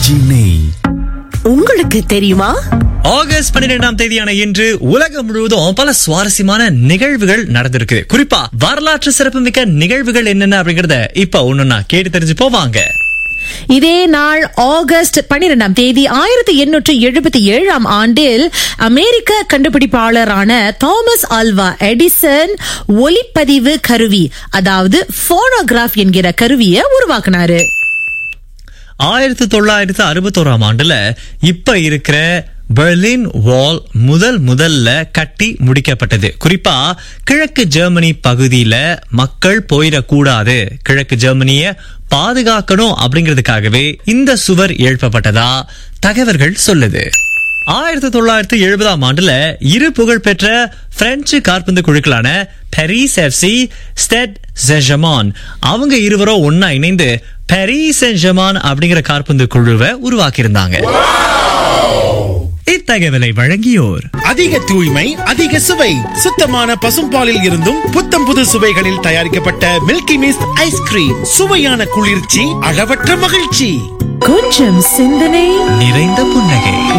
RKG நெய் உங்களுக்கு தெரியுமா ஆகஸ்ட் பன்னிரெண்டாம் தேதியான இன்று உலகம் முழுவதும் பல சுவாரஸ்யமான நிகழ்வுகள் நடந்திருக்கு குறிப்பா வரலாற்று சிறப்புமிக்க நிகழ்வுகள் என்னென்ன அப்படிங்கறத இப்ப ஒண்ணுன்னா கேட்டு தெரிஞ்சு போவாங்க இதே நாள் ஆகஸ்ட் பனிரெண்டாம் தேதி ஆயிரத்தி எண்ணூற்று எழுபத்தி ஏழாம் ஆண்டில் அமெரிக்க கண்டுபிடிப்பாளரான தாமஸ் ஆல்வா எடிசன் ஒலிப்பதிவு கருவி அதாவது போனோகிராஃப் என்கிற கருவியை உருவாக்குனாரு ஆயிரத்தி தொள்ளாயிரத்தி அறுபத்தோராம் ஆண்டுல இப்ப இருக்கிற பெர்லின் வால் முதல் முதல்ல கட்டி முடிக்கப்பட்டது குறிப்பா கிழக்கு ஜெர்மனி பகுதியில மக்கள் போயிடக்கூடாது கிழக்கு ஜெர்மனிய பாதுகாக்கணும் அப்படிங்கிறதுக்காகவே இந்த சுவர் எழுப்பப்பட்டதா தகவல்கள் சொல்லுது ஆயிரத்தி தொள்ளாயிரத்தி எழுபதாம் ஆண்டுல இரு புகழ்பெற்ற பிரெஞ்சு காற்பந்து குழுக்களான பெரிஸ் எஃப்சி ஸ்டெட் ஜெஜமான் அவங்க இருவரும் ஒன்னா இணைந்து பெரிஸ் ஜமான் அப்படிங்கிற காற்பந்து குழுவை உருவாக்கியிருந்தாங்க இத்தகவலை வழங்கியோர் அதிக தூய்மை அதிக சுவை சுத்தமான பசும்பாலில் இருந்தும் புத்தம் புது சுவைகளில் தயாரிக்கப்பட்ட மில்கி மிஸ்ட் ஐஸ்கிரீம் சுவையான குளிர்ச்சி அளவற்ற மகிழ்ச்சி கொஞ்சம் சிந்தனை நிறைந்த புன்னகை